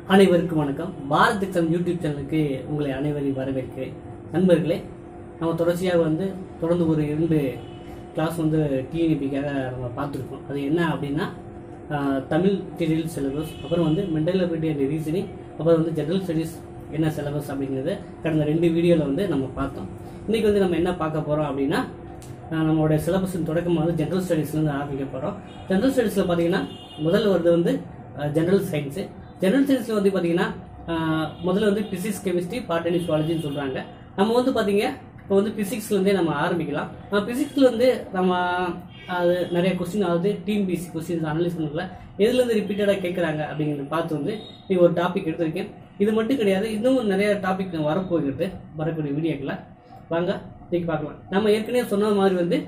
அனைவருக்கும் வணக்கம் Bharat exam YouTube சேனலுக்கு உங்களை அனைவரையும் வரவேற்கிறேன் நண்பர்களே நம்ம தொடர்ச்சியாக வந்து தொடர்ந்து ஒரு இரண்டு கிளாஸ் வந்து டிஎன்பிக்காக நம்ம பார்த்துருக்கோம் அது என்ன அப்படின்னா ஆஹ், தமிழ் டெரியல் சிலபஸ் அப்புறம் வந்து மென்டல் அபிலிட்டி அண்ட் ரீசனிங் அப்புறம் வந்து ஜெனரல் ஸ்டடீஸ் என்ன சிலபஸ் அப்படிங்கிறத கடந்த ரெண்டு வீடியோவில் வந்து நம்ம பார்த்தோம் இன்னைக்கு வந்து நம்ம என்ன பார்க்க போகிறோம் அப்படின்னா ஆஹ், நம்மளுடைய சிலபஸின் தொடக்கம் வந்து ஜென்ரல் ஸ்டடீஸ்லேருந்து ஆரம்பிக்க போகிறோம் ஜென்ரல் ஸ்டடீஸில் பார்த்தீங்கன்னா முதல்ல வருது வந்து ஜென்ரல் சயின்ஸு ஜென்ரல் சயின்ஸில் வந்து பார்த்தீங்கன்னா ஆஹ், முதல்ல வந்து பிசிக்ஸ் கெமிஸ்ட்ரி பாட்டனி சுவாலஜின்னு சொல்கிறாங்க நம்ம வந்து பார்த்தீங்க இப்போ வந்து பிசிக்ஸ்லேருந்தே நம்ம ஆரம்பிக்கலாம் பிசிக்ஸில் வந்து நம்ம அது நிறைய கொஸ்டின் அதாவது டீம் பிசி கொஸ்டின்ஸ் அனலைஸ் பண்ணல எதுலேருந்து ரிப்பீட்டடாக கேட்குறாங்க அப்படிங்கிறத பார்த்து வந்து நீ ஒரு டாபிக் எடுத்திருக்கேன் இது மட்டும் கிடையாது இன்னும் நிறைய டாபிக் வரப்போகிறது வரக்கூடிய வீடியோக்களை வாங்க இன்னைக்கு பார்க்கலாம் நம்ம ஏற்கனவே சொன்ன மாதிரி வந்து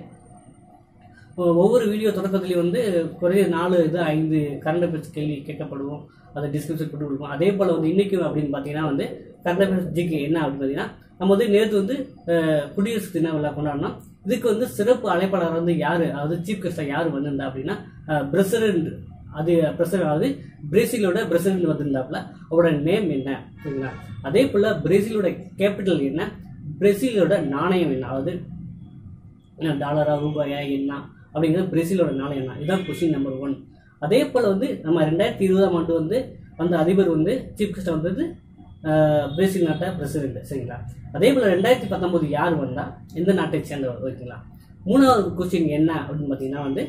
ஒ- ஒவ்வொரு வீடியோ தொடக்கத்துலேயும் வந்து குறைய நாலு இது ஐந்து கரண்ட் அஃபேர்ஸ் கேள்வி கேட்கப்படுவோம் அதை டிஸ்கிரிப்ஷன் போட்டு கொடுப்போம் அதே போல் வந்து இன்னைக்கு அப்படின்னு பார்த்தீங்கன்னா வந்து கரண்ட் அஃபேர்ஸ் ஜிகே என்ன அப்படின்னு பார்த்தீங்கன்னா நம்ம வந்து நேற்று வந்து அஹ், குடியரசு தின விழா கொண்டாடினோம் இதுக்கு வந்து சிறப்பு அழைப்பாளர் வந்து யார் அதாவது சீஃப் கெஸ்டாக யார் வந்திருந்தா அப்படின்னா பிரசிடென்ட் அது பிரசிடென்ட் அதாவது பிரேசிலோட பிரசிடென்ட் வந்திருந்தாப்புல அவரோட நேம் என்ன சரிங்களா அதே போல் பிரேசிலோட கேபிட்டல் என்ன பிரேசிலோட நாணயம் என்ன அதாவது என்ன டாலரா ரூபாயா என்ன அப்படிங்கிறது பிரேசிலோட நாணயம் என்ன இதுதான் கொஸ்டின் நம்பர் ஒன் அதே போல் வந்து நம்ம ரெண்டாயிரத்தி இருபதாம் ஆண்டு வந்து வந்த அதிபர் வந்து சீஃப் கெஸ்ட் வந்தது ஆஹ், பிரேசில் நாட்டை பிரசிடென்ட் சரிங்களா அதே போல் ரெண்டாயிரத்தி பத்தொம்போது யார் வந்தா எந்த நாட்டை சேர்ந்தவர் ஓகேங்களா மூணாவது கொஸ்டின் என்ன அப்படின்னு பார்த்தீங்கன்னா வந்து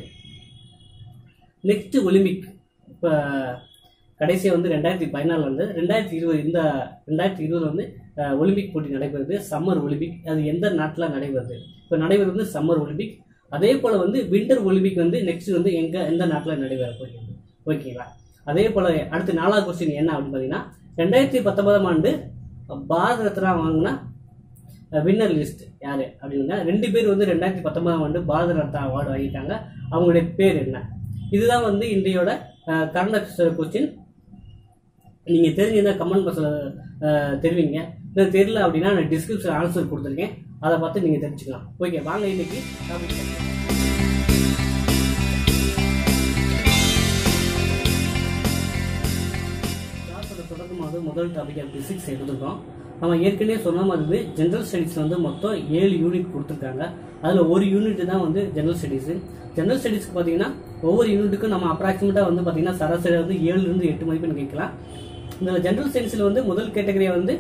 நெக்ஸ்ட் ஒலிம்பிக் இப்போ கடைசியாக வந்து ரெண்டாயிரத்தி பதினாலில் வந்து ரெண்டாயிரத்தி இருபது இந்த ரெண்டாயிரத்தி இருபது வந்து அஹ், ஒலிம்பிக் போட்டி நடைபெறுது சம்மர் ஒலிம்பிக் அது எந்த நாட்டில் நடைபெறுது இப்போ நடைபெறுவது சம்மர் ஒலிம்பிக் அதே போல் வந்து வின்டர் ஒலிம்பிக் வந்து நெக்ஸ்ட் வந்து எங்கே எந்த நாட்டில் நடைபெற போகிறது ஓகேங்களா அதே போல் அடுத்து நாலாவது கொஸ்டின் என்ன அப்படின்னு பார்த்தீங்கன்னா ரெண்டாயிரத்தி பத்தொன்பதாம் ஆண்டு பாரத ரத்னா வாங்கினா வின்னர் லிஸ்ட் யாரு அப்படின்னா ரெண்டு பேர் வந்து ரெண்டாயிரத்தி பத்தொன்பதாம் ஆண்டு பாரத ரத்னா அவார்டு வாங்கிட்டாங்க அவங்களுடைய பேர் என்ன இதுதான் வந்து இன்றையோட கரண்ட் அஃபேர்ஸ் கொஸ்டின் நீங்கள் தெரிஞ்சிருந்தா கமெண்ட் பாக்ஸில் தெரிவிங்க இல்லை தெரியல அப்படின்னா நான் டிஸ்கிரிப்ஷன் ஆன்சர் கொடுத்துருக்கேன் அதை பார்த்து நீங்கள் தெரிஞ்சுக்கலாம் ஓகே வாங்க இன்னைக்கு topic பார்க்கலாம். கிளாஸோட தொடக்கமாக முதல் டாபிக் பிசிக்ஸ் எடுத்துருக்கோம் நம்ம ஏற்கனவே சொன்ன மாதிரி ஜென்ரல் ஸ்டடீஸ் வந்து மொத்தம் ஏழு யூனிட் கொடுத்துருக்காங்க அதில் ஒரு யூனிட் தான் வந்து ஜென்ரல் ஸ்டடீஸ் ஜென்ரல் ஸ்டடீஸ்க்கு பார்த்தீங்கன்னா ஒவ்வொரு யூனிட்டுக்கும் நம்ம அப்ராக்சிமேட்டாக வந்து பார்த்தீங்கன்னா சராசரி வந்து ஏழுலேருந்து எட்டு மதிப்பெண் கேட்கலாம் இந்த ஜென்ரல் சயின்ஸில் வந்து முதல் கேட்டகரியை வந்து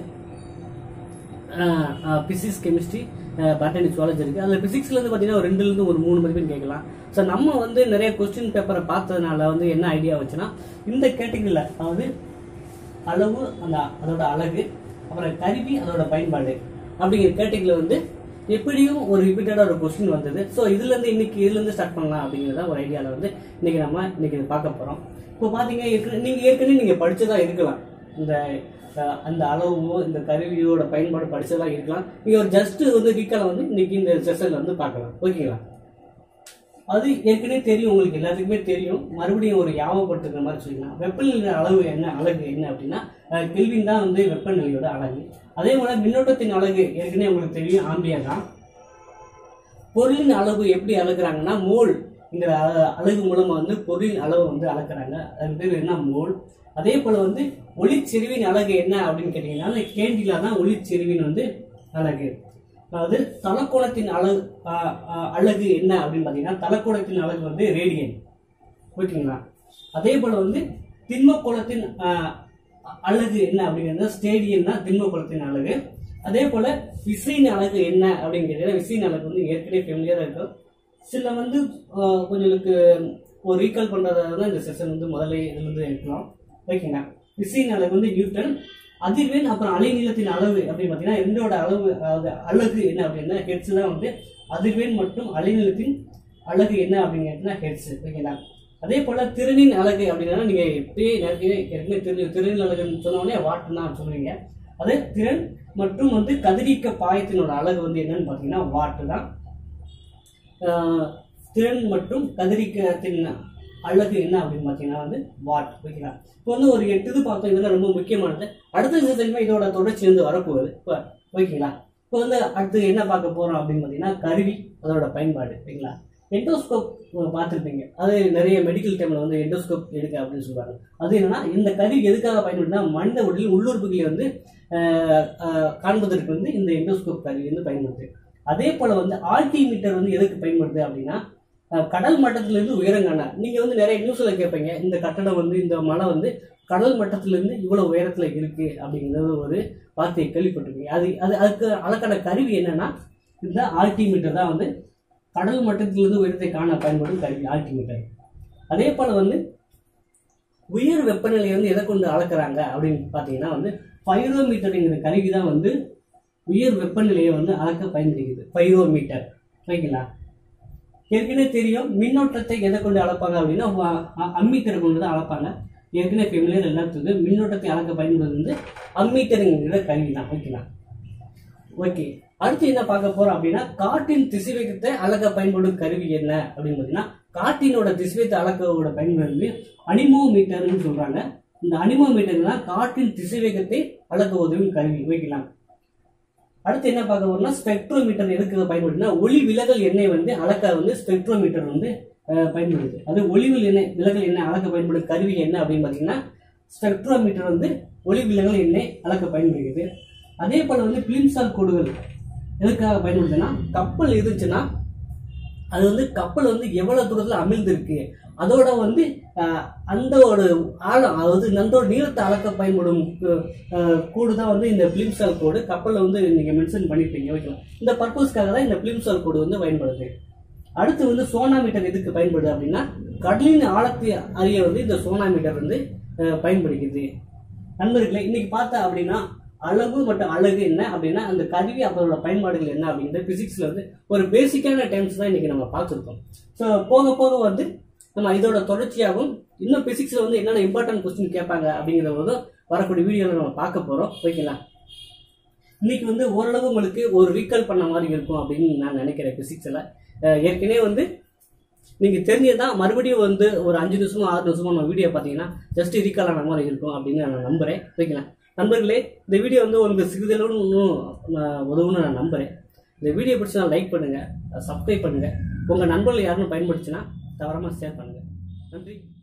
பிசிக்ஸ் கெமிஸ்ட்ரி பாட்டனி சுவாலஜி இருக்குது அதில் ஃபிசிக்ஸ்லேருந்து பார்த்தீங்கன்னா ஒரு ரெண்டுலேருந்து ஒரு மூணு மதிப்பெண் கேட்கலாம் ஸோ நம்ம வந்து நிறைய கொஸ்டின் பேப்பரை பார்த்ததுனால வந்து என்ன ஐடியா வச்சுன்னா இந்த கேட்டகரியில் அதாவது அளவு அந்த அதோட அழகு அப்புறம் கருவி அதோட பயன்பாடு அப்படிங்கிற கேட்டகரியில் வந்து எப்படியும் ஒரு ரிப்பீட்டடாக ஒரு கொஸ்டின் வந்தது ஸோ இதுலேருந்து இன்னைக்கு இதுலேருந்து ஸ்டார்ட் பண்ணலாம் அப்படிங்கிறத ஒரு ஐடியாவில் வந்து இன்னைக்கு நம்ம இன்னைக்கு இதை பார்க்க போகிறோம் இப்போ பார்த்தீங்க ஏற்கனவே நீங்கள் ஏற்கனவே நீங்கள் படிச்சதா இருக்கலாம் இந்த அஹ், அந்த அளவோ இந்த கருவியோட பயன்பாடு படிச்சதா இருக்கலாம் நீங்கள் ஒரு ஜஸ்ட் வந்து ரீக்கால வந்து இன்னைக்கு இந்த செஷனில் வந்து பார்க்கலாம் ஓகேங்களா அது ஏற்கனவே தெரியும் உங்களுக்கு எல்லாத்துக்குமே தெரியும் மறுபடியும் ஒரு ஞாபகப்படுத்துக்கிற மாதிரி சொல்லிக்கலாம் வெப்பநிலையோட அளவு என்ன அழகு என்ன அப்படின்னா அஹ், கெல்வின் தான் வந்து வெப்பநிலையோட அழகு அதே போல மின்னோட்டத்தின் அழகு ஏற்கனவே உங்களுக்கு தெரியும் ஆம்பியர் தான் பொருளின் அளவு எப்படி அளக்குறாங்கன்னா மோல் இந்த அ- அலகு மூலமா வந்து பொருளின் அளவு வந்து அளக்குறாங்க அது பேர் என்ன மோல் அதே போல வந்து ஒளிச்செறிவின் அழகு என்ன அப்படின்னு கேட்டீங்கன்னா அந்த கேண்டிலா தான் ஒளிச்செறிவின் வந்து அழகு அதாவது தலக்கோணத்தின் அழகு அ- அ- அழகு என்ன அப்படின்னு பார்த்தீங்கன்னா தலக்கோணத்தின் அழகு வந்து ரேடியன் ஓகேங்களா அதே போல வந்து திண்மக்கோளத்தின் அஹ், அழகு என்ன அப்படிங்கிறது ஸ்டேடியம் தான் திண்மக்கோளத்தின் அழகு அதே போல விசையின் அழகு என்ன அப்படின்னு கேட்டீங்கன்னா விசையின் அழகு வந்து ஏற்கனவே ஃபெமிலியராக இருக்கும் சில வந்து அஹ், கொஞ்சங்களுக்கு ஒரு ரீகால் பண்றதாக தான் இந்த செஷன் வந்து முதல்ல இருந்து எடுக்கலாம் ஓகேங்களா விசையின் அழகு வந்து நியூட்டன் அதிர்வெண் அப்புறம் அலைநீளத்தின் அளவு அப்படின்னு பார்த்தீங்கன்னா ரெண்டோட அளவு அதாவது அழகு என்ன அப்படின்னா ஹெட்ஸ் தான் வந்து அதிர்வெண் மற்றும் அலைநீளத்தின் அழகு என்ன அப்படிங்கிறதுனா ஹெட்ஸ் ஓகேங்களா அதே போல திறனின் அழகு அப்படின்னா நீங்க எப்படியே நிறைய ஏற்கனவே தெரியும் திறனின் அழகுன்னு சொன்ன உடனே வாட்டுன்னு தான் சொல்லுவீங்க அதே திறன் மற்றும் வந்து கதிரியக்க பாயத்தினோட அழகு வந்து என்னன்னு பார்த்தீங்கன்னா வாட்டு தான் ஆஹ், திறன் மற்றும் கதிரியக்கத்தின் அழகு என்ன அப்படின்னு பார்த்தீங்கன்னா வந்து வாட் ஓகேங்களா இப்போ வந்து ஒரு எட்டு இது பார்த்தோம் இதெல்லாம் ரொம்ப முக்கியமானது அடுத்த செஷன்மே இதோட தொடர்ச்சி வந்து வரப்போகுது இப்போ ஓகேங்களா இப்போ வந்து அடுத்து என்ன பார்க்க போறோம் அப்படின்னு பார்த்தீங்கன்னா கருவி அதோட பயன்பாடு ஓகேங்களா எண்டோஸ்கோப் பார்த்துருப்பீங்க அது நிறைய மெடிக்கல் டைமில் வந்து எண்டோஸ்கோப் எடுக்க அப்படின்னு சொல்லுவாங்க அது என்னன்னா இந்த கருவி எதுக்காக பயன்படுத்தினா மனித உடலில் உள்ளுறுப்புகளை வந்து ஆஹ், ஆஹ், காண்பதற்கு வந்து இந்த எண்டோஸ்கோப் கருவி வந்து பயன்படுது அதே போல வந்து ஆல்டிமீட்டர் வந்து எதுக்கு பயன்படுது அப்படின்னா ஆஹ், கடல் மட்டத்திலிருந்து உயரம் காண நீங்க வந்து நிறைய நியூஸ்ல கேட்பீங்க இந்த கட்டடம் வந்து இந்த மலை வந்து கடல் மட்டத்திலிருந்து இவ்வளவு உயரத்துல இருக்கு அப்படிங்கிறது ஒரு வார்த்தையை கேள்விப்பட்டிருக்கீங்க அது அது அதுக்கு அளக்கான கருவி என்னன்னா இந்த ஆல்டிமீட்டர் தான் வந்து கடல் மட்டத்திலிருந்து உயரத்தை காண பயன்படும் கருவி ஆல்டிமீட்டர் அதே போல வந்து உயர் வெப்பநிலையை வந்து எதை கொண்டு அளக்குறாங்க அப்படின்னு பார்த்தீங்கன்னா வந்து பைரோமீட்டருங்கிற கருவி தான் வந்து உயர் வெப்பநிலையை வந்து அளக்க பயன்படுகிறது பைரோமீட்டர் ஓகேங்களா ஏற்கனவே தெரியும் மின்னோட்டத்தை எதை கொண்டு அளப்பாங்க அப்படின்னா அ- அம்மீட்டரை கொண்டு தான் அளப்பாங்க ஏற்கனவே ஃபெமிலியர் எல்லாத்துக்கும் மின்னோட்டத்தை அளக்க பயன்படுவது வந்து அம்மீட்டருங்கிற கருவி தான் ஓகேங்களா ஓகே அடுத்து என்ன பார்க்க போறோம் அப்படின்னா காற்றின் திசைவேகத்தை அளக்க பயன்படும் கருவி என்ன அப்படின்னு பார்த்தீங்கன்னா காற்றினோட திசைவேகத்தை அளக்கவோட பயன்படுது அனிமோமீட்டர்னு சொல்றாங்க இந்த அனிமோமீட்டர் தான் காற்றின் திசைவேகத்தை அளக்க உதவும் கருவி வைக்கலாம் அடுத்து என்ன பார்க்க போறோம்னா ஸ்பெக்ட்ரோமீட்டர் எதுக்கு பயன்படுதுன்னா ஒளி விலகல் எண்ணெய் வந்து அளக்க வந்து ஸ்பெக்ட்ரோமீட்டர் வந்து அஹ், பயன்படுது அது ஒளிவில் எண்ணெய் விலகல் எண்ணெய் அளக்க பயன்படும் கருவி என்ன அப்படின்னு பார்த்தீங்கன்னா ஸ்பெக்ட்ரோமீட்டர் வந்து ஒளி விலகல் எண்ணெய் அளக்க பயன்படுகிறது அதே போல வந்து பிலிம்சால் கோடுகள் எதுக்காக பயன்படுதுன்னா கப்பல் இருந்துச்சுன்னா அது வந்து கப்பல் வந்து எவ்வளவு தூரத்துல அமிழ்ந்திருக்கு அதோட வந்து அஹ், அந்த ஒரு ஆழம் அதாவது அந்த நீளத்தை அளக்க பயன்படும் அஹ், கோடு தான் வந்து இந்த பிலிம்சால் கோடு கப்பலில் வந்து நீங்க மென்ஷன் பண்ணிருப்பீங்க ஓகேவா இந்த பர்பஸ்க்காக தான் இந்த பிலிம்சால் கோடு வந்து பயன்படுது அடுத்து வந்து சோனாமீட்டர் எதுக்கு பயன்படுது அப்படின்னா கடலின் ஆழத்தை அறிய வந்து இந்த சோனாமீட்டர் வந்து அஹ், பயன்படுகிறது நண்பர்களே இன்னைக்கு பார்த்தா அப்படின்னா அளவு மற்றும் அழகு என்ன அப்படின்னா அந்த கருவி அதோட பயன்பாடுகள் என்ன அப்படிங்கிறது பிசிக்ஸ்ல வந்து ஒரு பேசிக்கான டைம்ஸ் தான் இன்னைக்கு நம்ம பார்த்துருக்கோம் ஸோ போக போக வந்து நம்ம இதோட தொடர்ச்சியாகவும் இன்னும் பிசிக்ஸ்ல வந்து என்னென்ன இம்பார்ட்டன்ட் கொஸ்டின் கேட்பாங்க அப்படிங்கிற போது வரக்கூடிய வீடியோவில் நம்ம பார்க்க போறோம் ஓகேங்களா இன்னைக்கு வந்து ஓரளவு உங்களுக்கு ஒரு ரீகால் பண்ண மாதிரி இருக்கும் அப்படின்னு நான் நினைக்கிறேன் பிசிக்ஸில் ஏற்கனவே வந்து நீங்கள் தெரிஞ்சதான் மறுபடியும் வந்து ஒரு அஞ்சு நிமிஷமோ ஆறு நிமிஷமோ நம்ம வீடியோ பார்த்தீங்கன்னா ஜஸ்ட் ரீகால் ஆன மாதிரி இருக்கும் அப்படின்னு நான் நம்புகிறேன் ஓகேங்களா நண்பர்களே இந்த வீடியோ வந்து உங்களுக்கு சிறிதளவு இன்னும் நான் உதவுன்னு நான் நம்புகிறேன் இந்த வீடியோ பிடிச்சா லைக் பண்ணுங்கள் சப்ஸ்கிரைப் பண்ணுங்கள் உங்கள் நண்பர்கள் யாருன்னு பயன்படுச்சுன்னா தவறாமல் ஷேர் பண்ணுங்கள் நன்றி